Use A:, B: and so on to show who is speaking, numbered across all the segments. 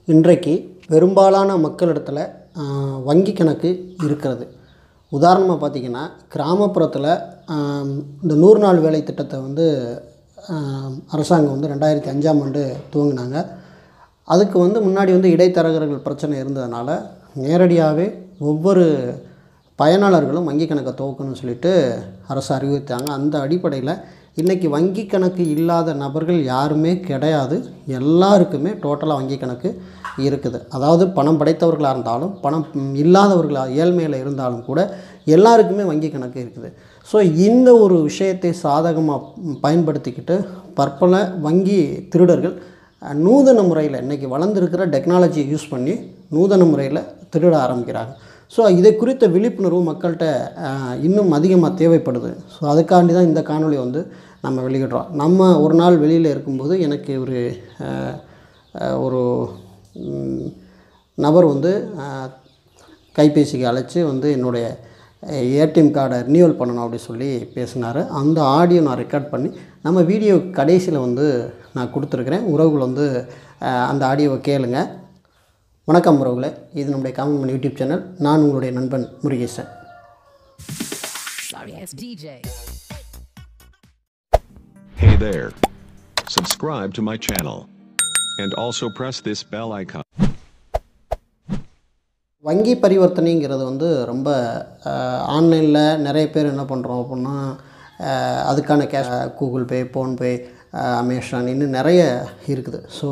A: இன்றைக்கு பெரும்பாலான மக்களிடத்தில் ஆஹ், வங்கி கணக்கு இருக்கிறது உதாரணமாக பார்த்திங்கன்னா கிராமப்புறத்தில் ஆம், இந்த நூறு நாள் வேலை திட்டத்தை வந்து ஆம், அரசாங்கம் வந்து ரெண்டாயிரத்தி அஞ்சாம் ஆண்டு துவங்கினாங்க அதுக்கு வந்து முன்னாடி வந்து இடைத்தரகர்கள் பிரச்சனை இருந்ததுனால நேரடியாகவே ஒவ்வொரு பயனாளர்களும் வங்கி கணக்கை துவக்கணும்னு சொல்லிட்டு அரசு அறிவித்தாங்க அந்த அடிப்படையில் இன்றைக்கி வங்கி கணக்கு இல்லாத நபர்கள் யாருமே கிடையாது எல்லாருக்குமே டோட்டலாக வங்கி கணக்கு இருக்குது அதாவது பணம் படைத்தவர்களாக இருந்தாலும் பணம் ம், இல்லாதவர்களாக ஏழ்மையில் இருந்தாலும் கூட எல்லாருக்குமே வங்கி கணக்கு இருக்குது ஸோ இந்த ஒரு விஷயத்தை சாதகமாக பயன்படுத்திக்கிட்டு பற்பல வங்கி திருடர்கள் அஹ், நூதன முறையில் இன்றைக்கி வளர்ந்துருக்கிற டெக்னாலஜியை யூஸ் பண்ணி நூதன முறையில் திருட ஆரம்பிக்கிறாங்க ஸோ இதை குறித்த விழிப்புணர்வு மக்கள்கிட்ட அஹ், இன்னும் அதிகமாக தேவைப்படுது ஸோ அதுக்காண்டி தான் இந்த காணொளி வந்து நம்ம வெளியிடுறோம் நம்ம ஒரு நாள் வெளியில் இருக்கும்போது எனக்கு ஒரு அஹ், அஹ், ஒரு ம், நபர் வந்து அஹ், கைபேசிக்கு அழைச்சி வந்து என்னுடைய ஏடிஎம் கார்டை ரினியூவல் பண்ணணும் அப்படி சொல்லி பேசினார் அந்த ஆடியோ நான் ரெக்கார்ட் பண்ணி நம்ம வீடியோ கடைசியில் வந்து நான் கொடுத்துருக்குறேன் உறவுகள் வந்து அஹ், அந்த ஆடியோவை கேளுங்க வணக்கம் உறவுகளே இது நம்முடைய காமன் மணி யூடியூப் சேனல் நான் உங்களுடைய நண்பன் Murugesan
B: Sorry ass DJ.
C: Hey there. Subscribe to my channel. And also press this bell icon.
A: வங்கி பரிவர்த்தனைங்கிறது வந்து ரொம்ப ஆன்லைனில் நிறைய பேர் என்ன பண்ணுறோம் அப்படின்னா அஹ், அதுக்கான cash Google Pay PhonePe Amazon இன்னும் நிறைய இருக்குது ஸோ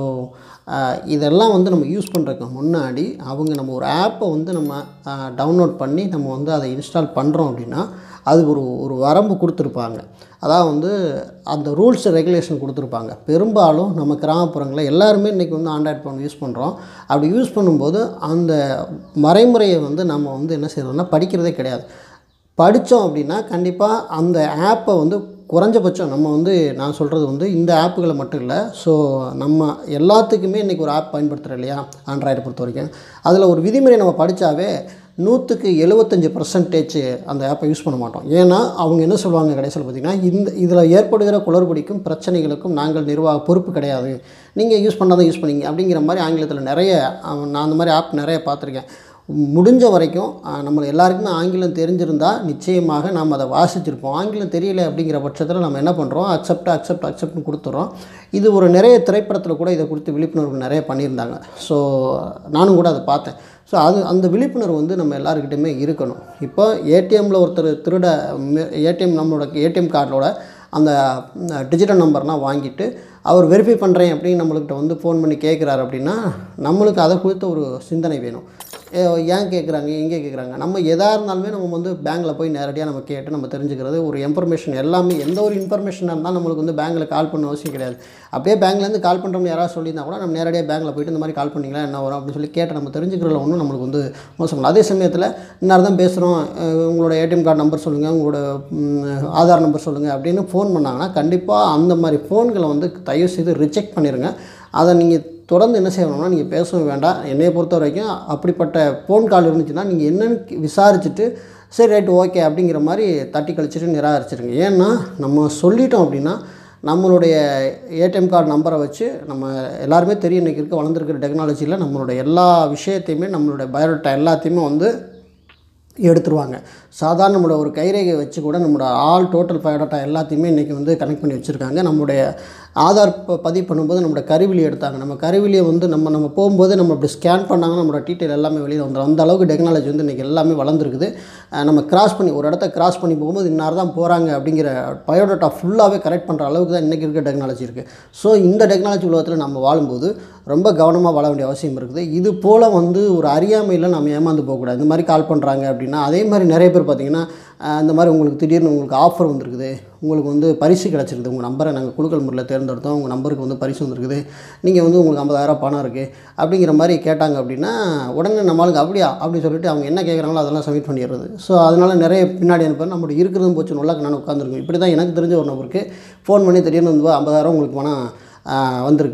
A: இதெல்லாம் வந்து நம்ம யூஸ் பண்ணுறதுக்கு முன்னாடி அவங்க நம்ம ஒரு ஆப்பை வந்து நம்ம டவுன்லோட் பண்ணி நம்ம வந்து அதை இன்ஸ்டால் பண்ணுறோம் அப்படின்னா அது ஒரு ஒரு வரம்பு கொடுத்துருப்பாங்க அதாவது வந்து அந்த ரூல்ஸ் ரெகுலேஷன் கொடுத்துருப்பாங்க பெரும்பாலும் நம்ம கிராமப்புறங்களில் எல்லாருமே இன்றைக்கி வந்து ஆண்ட்ராய்ட் ஃபோன் யூஸ் பண்ணுறோம் அப்படி யூஸ் பண்ணும்போது அந்த மறைமுறையை வந்து நம்ம வந்து என்ன செய்யறோம்னா படிக்கிறதே கிடையாது படித்தோம் அப்படின்னா கண்டிப்பாக அந்த ஆப்பை வந்து குறைஞ்சபட்சம் நம்ம வந்து நான் சொல்கிறது வந்து இந்த ஆப்புகளை மட்டும் இல்லை ஸோ நம்ம எல்லாத்துக்குமே இன்றைக்கி ஒரு ஆப் பயன்படுத்துகிறோம் இல்லையா ஆண்ட்ராய்டை பொறுத்த வரைக்கும் அதில் ஒரு விதிமுறை நம்ம படித்தாவே நூற்றுக்கு எழுபத்தஞ்சு பர்சன்டேஜ் அந்த ஆப்பை யூஸ் பண்ண மாட்டோம் ஏன்னா அவங்க என்ன சொல்லுவாங்க கடைசியில் பார்த்திங்கன்னா இந்த இதில் ஏற்படுகிற குளறுபடிக்கும் பிரச்சனைகளுக்கும் நாங்கள் நிர்வாக பொறுப்பு கிடையாது நீங்கள் யூஸ் பண்ணாதான் யூஸ் பண்ணீங்க அப்படிங்கிற மாதிரி ஆங்கிலத்தில் நிறைய அவன் நான் அந்த மாதிரி ஆப் நிறைய பார்த்துருக்கேன் முடிஞ்ச வரைக்கும் அஹ், நம்ம எல்லாருக்குமே ஆங்கிலம் தெரிஞ்சிருந்தால் நிச்சயமாக நாம் அதை வாசிச்சிருப்போம் ஆங்கிலம் தெரியல அப்படிங்கிற பட்சத்தில் நம்ம என்ன பண்ணுறோம் அக்செப்ட் அக்செப்ட் அக்செப்ட்னு கொடுத்துட்றோம் இது ஒரு நிறைய திரைப்படத்தில் கூட இதை குறித்து விழிப்புணர்வு நிறைய பண்ணியிருந்தாங்க ஸோ நானும் கூட அதை பார்த்தேன் ஸோ அது அந்த விழிப்புணர்வு வந்து நம்ம எல்லாருக்கிட்டையுமே இருக்கணும் இப்போ ஏடிஎம்மில் ஒருத்தர் திருட ஏடிஎம் நம்மளோட ஏடிஎம் கார்டோட அந்த டிஜிட்டல் நம்பர்லாம் வாங்கிட்டு அவர் வெரிஃபை பண்ணுறேன் அப்படின்னு நம்மளுக்கிட்ட வந்து ஃபோன் பண்ணி கேட்குறாரு அப்படின்னா நம்மளுக்கு அதை குறித்த ஒரு சிந்தனை வேணும் ஏ, ஏன் கேட்குறாங்க எங்கே கேட்குறாங்க நம்ம எதாக இருந்தாலுமே நம்ம வந்து பேங்க்கில் போய் நேரடியாக நம்ம கேட்டு நம்ம தெரிஞ்சுக்கிறது ஒரு இன்ஃபர்மேஷன் எல்லாமே எந்த ஒரு இன்ஃபர்மேஷனாக இருந்தாலும் நம்மளுக்கு வந்து பேங்க்கில் கால் பண்ண அவசியம் கிடையாது அப்படியே பேங்க்லேருந்து கால் பண்ணுறோம்னு யாராவது சொல்லியிருந்தா கூட நம்ம நேரடியாக பேங்க்கில் போயிட்டு இந்த மாதிரி கால் பண்ணிங்களா என்ன வரும் அப்படின்னு சொல்லி கேட்டு நம்ம தெரிஞ்சுக்கிறதுல ஒன்றும் நம்மளுக்கு வந்து மோசம் இல்லை அதே சமயத்தில் இன்னார் தான் பேசுகிறோம் உங்களோட ஏடிஎம் கார்டு நம்பர் சொல்லுங்கள் உங்களோட ம், ஆதார் நம்பர் சொல்லுங்கள் அப்படின்னு ஃபோன் பண்ணாங்கன்னா கண்டிப்பாக அந்த மாதிரி ஃபோன்களை வந்து தயவு செய்து ரிஜெக்ட் பண்ணிடுங்க அதை நீங்கள் தொடர்ந்து என்ன செய்யணும்னா நீங்கள் பேசவும் வேண்டாம் என்னையை பொறுத்த வரைக்கும் அப்படிப்பட்ட ஃபோன் கால் இருந்துச்சுன்னா நீங்கள் என்னன்னு விசாரிச்சுட்டு சரி ரைட் ஓகே அப்படிங்கிற மாதிரி தட்டி கழிச்சிட்டு நிராகரிச்சிருங்க ஏன்னா நம்ம சொல்லிட்டோம் அப்படின்னா நம்மளுடைய ஏடிஎம் கார்டு நம்பரை வச்சு நம்ம எல்லாருமே தெரியும் இன்றைக்கி இருக்க வளர்ந்துருக்கிற டெக்னாலஜியில் நம்மளுடைய எல்லா விஷயத்தையுமே நம்மளுடைய பயோடேட்டா எல்லாத்தையுமே வந்து எடுத்துருவாங்க சாதாரண நம்மளோட ஒரு கைரேகை வச்சு கூட நம்மளோட ஆல் டோட்டல் பயோடேட்டா எல்லாத்தையுமே இன்றைக்கி வந்து கனெக்ட் பண்ணி வச்சுருக்காங்க நம்மளுடைய ஆதார் ப பதிவு பண்ணும்போது நம்மளோட கருவிலி எடுத்தாங்க நம்ம கருவிலியை வந்து நம்ம நம்ம போகும்போது நம்ம அப்படி ஸ்கேன் பண்ணாங்கன்னா நம்மளோட டீட்டெயில் எல்லாமே வெளியில் வந்துடும் அந்த அளவுக்கு டெக்னாலஜி வந்து இன்றைக்கி எல்லாமே வளர்ந்துருக்குது அஹ் நம்ம கிராஸ் பண்ணி ஒரு இடத்த கிராஸ் பண்ணி போகும்போது இன்னார் தான் போகிறாங்க அப்படிங்கிற பயோடேட்டா ஃபுல்லாகவே கரெக்ட் பண்ணுற அளவுக்கு தான் இன்றைக்கி இருக்க டெக்னாலஜி இருக்குது ஸோ இந்த டெக்னாலஜி உலகத்தில் நம்ம வாழும்போது ரொம்ப கவனமாக வாழ வேண்டிய அவசியம் இருக்குது இது போல் வந்து ஒரு அறியாமையில் நம்ம ஏமாந்து போகக்கூடாது இந்த மாதிரி கால் பண்ணுறாங்க அப்படின்னா அதே மாதிரி நிறைய பேர் பார்த்திங்கன்னா அஹ், இந்த மாதிரி உங்களுக்கு திடீர்னு உங்களுக்கு ஆஃபர் வந்திருக்குது உங்களுக்கு வந்து பரிசு கிடச்சிருக்குது உங்கள் நம்பரை நாங்கள் குழுக்கள் முறையில் தேர்ந்தெடுத்தோம் உங்கள் நம்பருக்கு வந்து பரிசு வந்திருக்குது நீங்கள் வந்து உங்களுக்கு ஐம்பதாயிரம் பணம் இருக்குது அப்படிங்கிற மாதிரி கேட்டாங்க அப்படின்னா உடனே நம்மளுக்கு அப்படியா அப்படின்னு சொல்லிட்டு அவங்க என்ன கேட்குறாங்களோ அதெல்லாம் சப்மிட் பண்ணிடுறது ஸோ அதனால் நிறைய பின்னாடி அனுப்ப நம்மளுடைய இருக்கிறதும் போச்சு நல்லா நான் உட்காந்துருக்கும் இப்படி தான் எனக்கு தெரிஞ்ச ஒரு நபருக்கு ஃபோன் பண்ணி திடீர்னு வந்து ஐம்பதாயிரம் உங்களுக்கு பணம் ஆஹ், வந்திருக்கு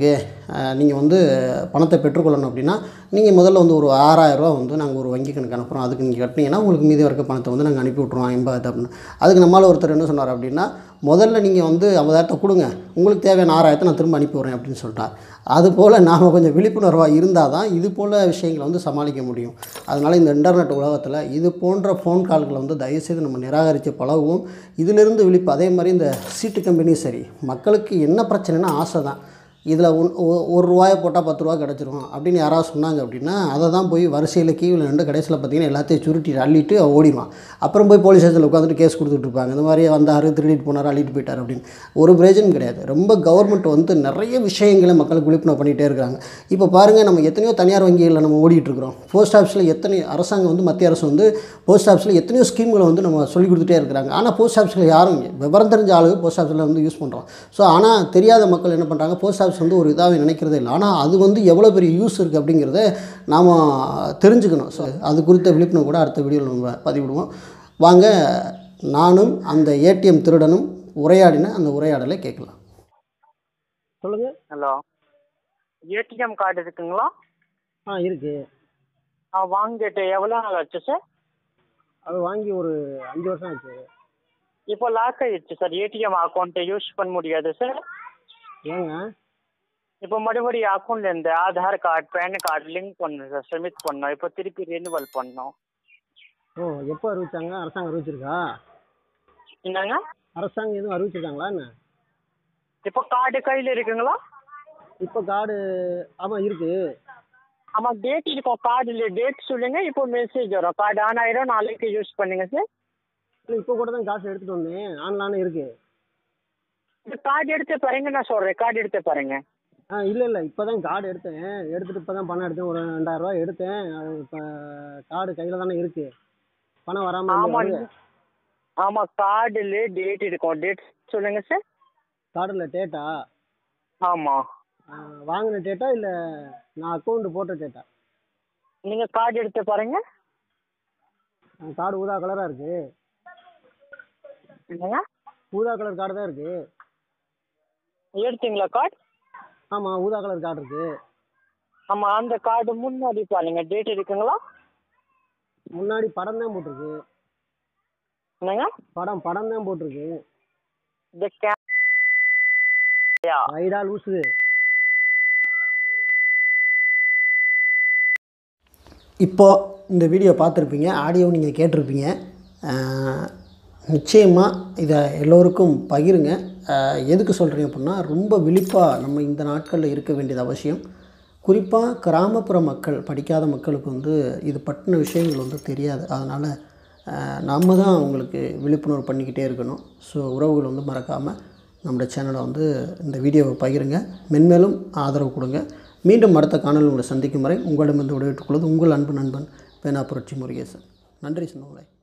A: நீங்கள் வந்து பணத்தை பெற்றுக்கொள்ளணும் அப்படின்னா நீங்கள் முதல்ல வந்து ஒரு ஆறாயிரரூவா வந்து நாங்கள் ஒரு வங்கி கணக்கு அனுப்புகிறோம் அதுக்கு நீங்கள் கட்டினீங்கன்னா உங்களுக்கு மீதி இருக்க பணத்தை வந்து நாங்கள் அனுப்பி விட்ருவோம் ஐம்பது அப்படின்னு அதுக்கு நம்மளால் ஒருத்தர் என்ன சொன்னார் அப்படின்னா முதல்ல நீங்கள் வந்து ஐம்பதாயிரத்தை கொடுங்க உங்களுக்கு தேவையான ஆறாயிரத்தை நான் திரும்ப அனுப்பி விட்றேன் அப்படின்னு சொல்லிட்டார் அதுபோல் நாம் கொஞ்சம் விழிப்புணர்வாக இருந்தால் தான் இது போல் விஷயங்களை வந்து சமாளிக்க முடியும் அதனால் இந்த இன்டர்நெட் உலகத்தில் இது போன்ற ஃபோன் கால்களை வந்து தயவுசெய்து நம்ம நிராகரித்து பழகுவோம் இதிலிருந்து விழிப்பு அதே மாதிரி இந்த சீட்டு கம்பெனியும் சரி மக்களுக்கு என்ன பிரச்சனைனா ஆசை தான் இதில் ஒன் ஒ- ஒரு ரூபாயை போட்டால் பத்து ரூபா கிடச்சிரும் அப்படின்னு யாராவது சொன்னாங்க அப்படின்னா அதை தான் போய் வரிசையில் கீழே நின்று கடைசியில் பார்த்தீங்கன்னா எல்லாத்தையும் சுருட்டி அள்ளிட்டு ஓடிடுவான் அப்புறம் போய் போலீஸ் ஸ்டேஷனில் உட்காந்துட்டு கேஸ் கொடுத்துட்டு இருப்பாங்க இந்த மாதிரி வந்தார் திருடிட்டு போனார் அள்ளிட்டு போயிட்டார் அப்படின்னு ஒரு பிரயோஜனம் கிடையாது ரொம்ப கவர்மெண்ட் வந்து நிறைய விஷயங்களை மக்களுக்கு விழிப்புணர்வு பண்ணிகிட்டே இருக்காங்க இப்போ பாருங்கள் நம்ம எத்தனையோ தனியார் வங்கிகளில் நம்ம ஓடிட்டு இருக்கிறோம் போஸ்ட் ஆஃபீஸில் எத்தனை அரசாங்கம் வந்து மத்திய அரசு வந்து போஸ்ட் ஆஃபீஸில் எத்தனையோ ஸ்கீம்களை வந்து நம்ம சொல்லி கொடுத்துட்டே இருக்கிறாங்க ஆனால் போஸ்ட் ஆஃபீஸில் யாரும் விவரம் தெரிஞ்ச ஆளுங்க போஸ்ட் ஆஃபீஸில் வந்து யூஸ் பண்ணுறோம் ஸோ ஆனால் தெரியாத மக்கள் என்ன பண்ணுறாங்க போஸ்ட் ஆஃபீஸ் வந்து ஒரு இதாக நினைக்கிறதே இல்லை ஆனால் அது வந்து எவ்வளோ பெரிய யூஸ் இருக்குது அப்படிங்கிறத நாம் தெரிஞ்சுக்கணும் ஸோ அது குறித்த விழிப்புணர்வு கூட அடுத்த வீடியோவில் நம்ம பதிவிடுவோம் வாங்க நானும் அந்த ஏடிஎம் திருடனும் உரையாடின அந்த உரையாடலை கேட்கலாம்
D: சொல்லுங்கள்
E: ஹலோ ஏடிஎம் கார்டு இருக்குங்களா
D: ஆ இருக்குது
E: ஆ வாங்கிட்டு எவ்வளோ நாள் ஆச்சு சார்
D: அது வாங்கி ஒரு அஞ்சு வருஷம் ஆச்சு
E: இப்போ லாக் ஆயிடுச்சு சார் ஏடிஎம் அக்கௌண்ட்டை யூஸ் பண்ண முடியாது சார்
D: ஏங்க
E: இப்போ மறுபடியும் அக்கௌண்ட்லேருந்து Aadhaar card PAN card link பண்ணணும் சார் சப்மிட் பண்ணோம் இப்போ திருப்பி ரெனிவல் பண்ணோம்
D: ஓ எப்போ அறிவிச்சாங்க அரசாங்கம் அறிவிச்சிருக்கா
E: என்னங்க
D: அரசாங்கம் எதுவும் அறிவிச்சிருக்காங்களா என்ன
E: இப்போ கார்டு கையில் இருக்குங்களா
D: இப்போ கார்டு ஆமாம் இருக்குது
E: ஆமாம் டேட் இருக்கும் கார்டில் டேட் சொல்லுங்க இப்போ மெசேஜ் வரும் கார்டு ஆன் ஆயிரும் நாளைக்கு யூஸ் பண்ணுங்க சார்
D: இல்லை இப்போ கூட தான் காசு எடுத்துகிட்டு வந்தேன் ஆன்லைனில் இருக்குது
E: இந்த கார்டு எடுத்து பாருங்க நான் சொல்கிறேன் கார்டு எடுத்து பாருங்க
D: ஆ இல்லை இல்லை இப்போ தான் கார்டு எடுத்தேன் எடுத்துகிட்டு இப்போ தான் பணம் எடுத்தேன் ஒரு ரெண்டாயிரரூவா எடுத்தேன் அது இப்போ கார்டு கையில் தானே இருக்குது பணம் வராமல்
E: ஆமாம் ஆமாம் கார்டில் டேட் இருக்கும் டேட் சொல்லுங்க சார்
D: கார்டில் டேட்டா
E: ஆமாம்
D: வாங்கின டேட்டா இல்லை நான் அக்கௌண்ட் போட்ட டேட்டா
E: நீங்கள் கார்டு எடுத்து பாருங்க
D: கார்டு ஊதா கலராக இருக்குது
E: என்னங்க
D: ஊதா கலர் கார்டு தான் இருக்குது
E: எடுத்தீங்களா கார்டு
D: ஆமாம் ஊதா கலர் கார்டு இருக்குது
E: ஆமாம் அந்த கார்டு முன்னாடி பாருங்க டேட் இருக்குங்களா
D: முன்னாடி படம் தான் போட்டிருக்கு
E: என்னங்க
D: படம் படம் தான் போட்டிருக்கு
E: இந்த கே
D: ரைடா லூசு
A: இப்போது இந்த வீடியோ பார்த்துருப்பீங்க ஆடியோ நீங்கள் கேட்டிருப்பீங்க நிச்சயமாக இதை எல்லோருக்கும் பகிருங்க அஹ், எதுக்கு சொல்கிறீங்க அப்படின்னா ரொம்ப விழிப்பாக நம்ம இந்த நாட்களில் இருக்க வேண்டியது அவசியம் குறிப்பாக கிராமப்புற மக்கள் படிக்காத மக்களுக்கு வந்து இது பற்றின விஷயங்கள் வந்து தெரியாது அதனால் நம்ம தான் அவங்களுக்கு விழிப்புணர்வு பண்ணிக்கிட்டே இருக்கணும் ஸோ உறவுகள் வந்து மறக்காமல் நம்மளோட சேனலை வந்து இந்த வீடியோவை பகிருங்க மென்மேலும் ஆதரவு கொடுங்க மீண்டும் அடுத்த காணொலி உங்களை சந்திக்கும் வரை உங்களிடமிருந்து விடைபெற்றுக் கொள்வது உங்கள் அன்பு நண்பன் பேனா புரட்சி முருகேசன் நன்றி சொன்னவங்களே